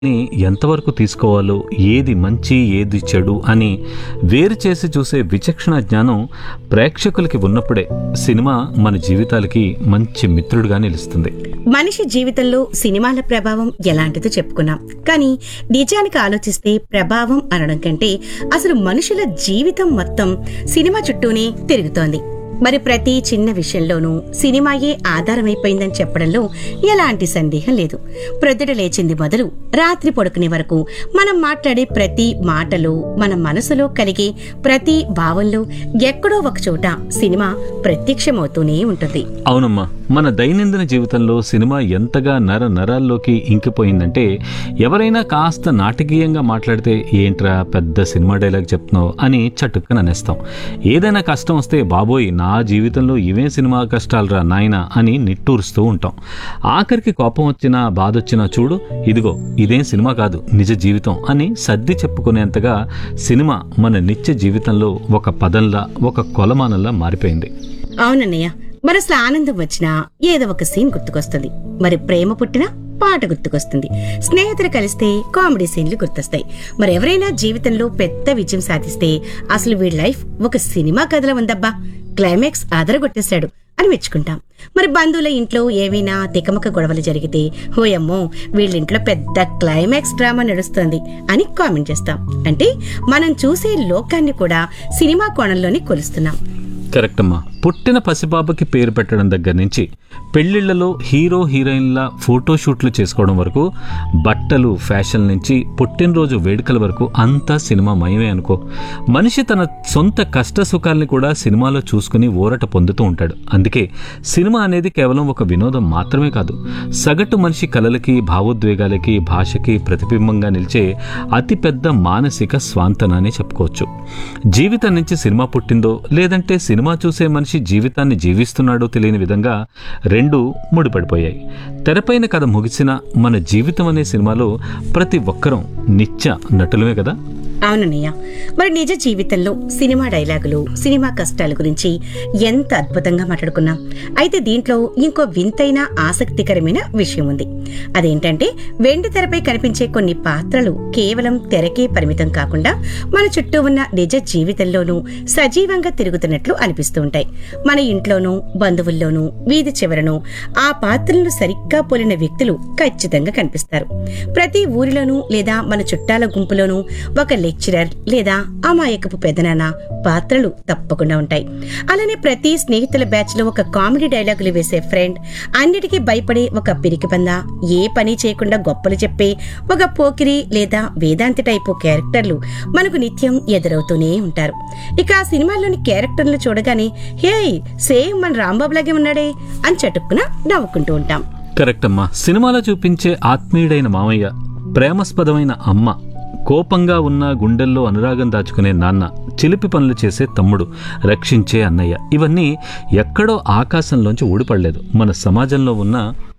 ని ఎంతవరకు తీసుకోవాలో ఏది మంచి ఏది చెడు అని వేరు చేసి చూసే విచక్షణ జ్ఞానం ప్రేక్షకులకి ఉన్నప్పుడే సినిమా మన జీవితాలకి మంచి మిత్రుడిగా నిలుస్తుంది మనిషి జీవితంలో సినిమాల ప్రభావం ఎలాంటిదో చెప్పుకున్నాం కానీ నిజానికి ఆలోచిస్తే ప్రభావం అనడం కంటే అసలు మనుషుల జీవితం మొత్తం సినిమా చుట్టూనే తిరుగుతోంది మరి ప్రతి చిన్న విషయంలోనూ సినిమాయే ఆధారమైపోయిందని చెప్పడంలో ఎలాంటి సందేహం లేదు ప్రొద్దుట లేచింది మొదలు రాత్రి పడుకునే వరకు మనం మాట్లాడే ప్రతి మాటలో మన మనసులో కలిగే ప్రతి భావంలో ఎక్కడో ఒక చోట సినిమా ప్రత్యక్షమవుతూనే ఉంటుంది అవునమ్మా మన దైనందిన జీవితంలో సినిమా ఎంతగా నర నరాల్లోకి ఇంకిపోయిందంటే ఎవరైనా కాస్త నాటకీయంగా మాట్లాడితే ఏంట్రా పెద్ద సినిమా డైలాగ్ చెప్తున్నావు అని చటుక్కన అనేస్తాం ఏదైనా కష్టం వస్తే బాబోయ్ నా జీవితంలో ఇవే సినిమా కష్టాలురా నాయనా అని నిట్టూరుస్తూ ఉంటాం ఆఖరికి కోపం వచ్చినా బాధ వచ్చినా చూడు ఇదిగో ఇదేం సినిమా కాదు నిజ జీవితం అని సర్ది చెప్పుకునేంతగా సినిమా మన నిత్య జీవితంలో ఒక పదంలా ఒక కొలమానంలా మారిపోయింది అవునన్నయ్య మరి అసలు ఆనందం వచ్చినా ఏదో ఒక సీన్ గుర్తుకొస్తుంది మరి ప్రేమ పుట్టినా పాట గుర్తుకొస్తుంది స్నేహితులు కలిస్తే కామెడీ సీన్లు గుర్తొస్తాయి మరి ఎవరైనా జీవితంలో పెద్ద విజయం సాధిస్తే అసలు వీడి లైఫ్ ఒక సినిమా కథలో ఉందబ్బా క్లైమాక్స్ అదరగొట్టేశాడు అని మెచ్చుకుంటాం మరి బంధువుల ఇంట్లో ఏవైనా తికమక గొడవలు జరిగితే హోయమ్మో వీళ్ళింట్లో పెద్ద క్లైమాక్స్ డ్రామా నడుస్తోంది అని కామెంట్ చేస్తాం అంటే మనం చూసే లోకాన్ని కూడా సినిమా కోణంలోనే కొలుస్తున్నాం కరెక్ట్ అమ్మా పుట్టిన పసిబాబుకి పేరు పెట్టడం దగ్గర నుంచి పెళ్లిళ్లలో హీరో హీరోయిన్ల ఫోటోషూట్లు చేసుకోవడం వరకు బట్టలు ఫ్యాషన్ నుంచి పుట్టినరోజు వేడుకల వరకు అంతా సినిమా మయమే అనుకో మనిషి తన సొంత కష్ట సుఖాల్ని కూడా సినిమాలో చూసుకుని ఊరట పొందుతూ ఉంటాడు అందుకే సినిమా అనేది కేవలం ఒక వినోదం మాత్రమే కాదు సగటు మనిషి కలలకి భావోద్వేగాలకి భాషకి ప్రతిబింబంగా నిలిచే అతిపెద్ద మానసిక స్వాంతన అని చెప్పుకోవచ్చు జీవితం నుంచి సినిమా పుట్టిందో లేదంటే సినిమా చూసే మనిషి జీవితాన్ని జీవిస్తున్నాడో తెలియని విధంగా రెండు ముడిపడిపోయాయి తెరపైన కథ ముగిసిన మన జీవితం అనే సినిమాలో ప్రతి ఒక్కరం నిత్య నటులమే కదా అవునన్నయ్య మరి నిజ జీవితంలో సినిమా డైలాగులు సినిమా కష్టాల గురించి ఎంత అద్భుతంగా మాట్లాడుకున్నాం అయితే దీంట్లో ఇంకో వింతైన ఆసక్తికరమైన విషయం ఉంది అదేంటంటే వెండి తెరపై కనిపించే కొన్ని పాత్రలు కేవలం తెరకే పరిమితం కాకుండా మన చుట్టూ ఉన్న నిజ జీవితంలోనూ సజీవంగా తిరుగుతున్నట్లు అనిపిస్తూ ఉంటాయి మన ఇంట్లోనూ బంధువుల్లోనూ వీధి చివరనూ ఆ పాత్రలను సరిగ్గా పోలిన వ్యక్తులు ఖచ్చితంగా కనిపిస్తారు ప్రతి ఊరిలోనూ లేదా మన చుట్టాల గుంపులోనూ ఒక లెక్చరర్ లేదా అమాయకపు పెదనాన్న పాత్రలు తప్పకుండా ఉంటాయి అలానే ప్రతి స్నేహితుల బ్యాచ్ లో ఒక కామెడీ డైలాగులు వేసే ఫ్రెండ్ అన్నిటికీ భయపడే ఒక పిరికిబంద ఏ పని చేయకుండా గొప్పలు చెప్పే ఒక పోకిరి లేదా వేదాంతి టైపు క్యారెక్టర్లు మనకు నిత్యం ఎదురవుతూనే ఉంటారు ఇక ఆ సినిమాల్లోని క్యారెక్టర్లు చూడగానే హే సేమ్ మన రాంబాబులాగే ఉన్నాడే అని చటుక్కున నవ్వుకుంటూ ఉంటాం కరెక్ట్ అమ్మా సినిమాలో చూపించే ఆత్మీయుడైన మామయ్య ప్రేమాస్పదమైన అమ్మ కోపంగా ఉన్న గుండెల్లో అనురాగం దాచుకునే నాన్న చిలిపి పనులు చేసే తమ్ముడు రక్షించే అన్నయ్య ఇవన్నీ ఎక్కడో ఆకాశంలోంచి ఊడిపడలేదు మన సమాజంలో ఉన్న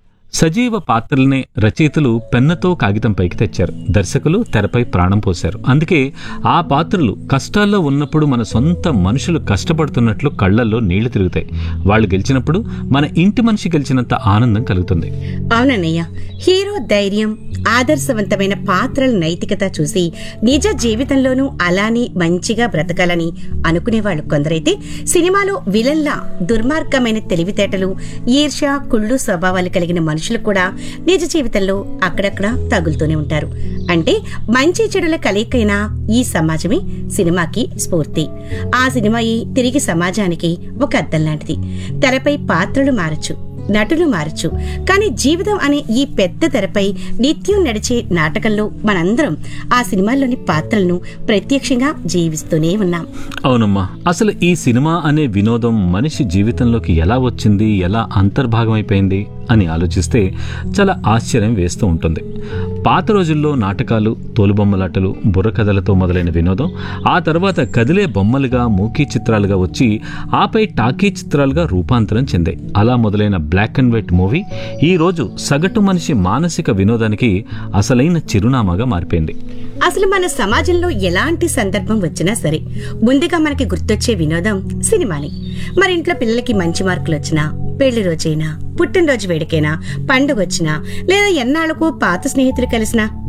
సజీవ పాత్రలనే రచయితలు పెన్నతో కాగితం పైకి తెచ్చారు దర్శకులు తెరపై ప్రాణం పోశారు అందుకే ఆ పాత్రలు కష్టాల్లో ఉన్నప్పుడు మన సొంత మనుషులు కష్టపడుతున్నట్లు కళ్ళల్లో నీళ్లు తిరుగుతాయి వాళ్ళు గెలిచినప్పుడు మన ఇంటి మనిషి గెలిచినంత ఆనందం కలుగుతుంది అవునన్నయ్య హీరో ధైర్యం ఆదర్శవంతమైన పాత్రల నైతికత చూసి నిజ జీవితంలోనూ అలానే మంచిగా బ్రతకాలని అనుకునేవాళ్ళు కొందరైతే సినిమాలో విలన్లా దుర్మార్గమైన తెలివితేటలు ఈర్ష్య కుళ్ళు స్వభావాలు కలిగిన మనుషులు కూడా నిజ జీవితంలో అక్కడక్కడ తగులుతూనే ఉంటారు అంటే మంచి చెడుల కలయికైన ఈ సమాజమే సినిమాకి స్ఫూర్తి ఆ సినిమాయే తిరిగి సమాజానికి ఒక అద్దం లాంటిది తెరపై పాత్రలు మారచ్చు నటులు మారచ్చు కానీ జీవితం అనే ఈ పెద్ద తెరపై నిత్యం నడిచే నాటకంలో మనందరం ఆ సినిమాల్లోని పాత్రలను ప్రత్యక్షంగా జీవిస్తూనే ఉన్నాం అవునమ్మా అసలు ఈ సినిమా అనే వినోదం మనిషి జీవితంలోకి ఎలా వచ్చింది ఎలా అంతర్భాగమైపోయింది అని ఆలోచిస్తే చాలా ఆశ్చర్యం వేస్తూ ఉంటుంది పాత రోజుల్లో నాటకాలు తోలుబొమ్మలాటలు బుర్రకథలతో మొదలైన వినోదం ఆ తర్వాత కదిలే బొమ్మలుగా మూకీ చిత్రాలుగా వచ్చి ఆపై టాకీ చిత్రాలుగా రూపాంతరం చెందాయి అలా మొదలైన బ్లాక్ అండ్ వైట్ మూవీ ఈ రోజు సగటు మనిషి మానసిక వినోదానికి అసలైన చిరునామాగా మారిపోయింది అసలు మన సమాజంలో ఎలాంటి సందర్భం వచ్చినా సరే ముందుగా మనకి గుర్తొచ్చే వినోదం సినిమాని మరి ఇంట్లో పిల్లలకి మంచి మార్కులు వచ్చినా పెళ్లి రోజైనా పుట్టినరోజు వేడుకైనా పండుగ వచ్చినా లేదా ఎన్నాళ్లకు పాత స్నేహితులు కలిసినా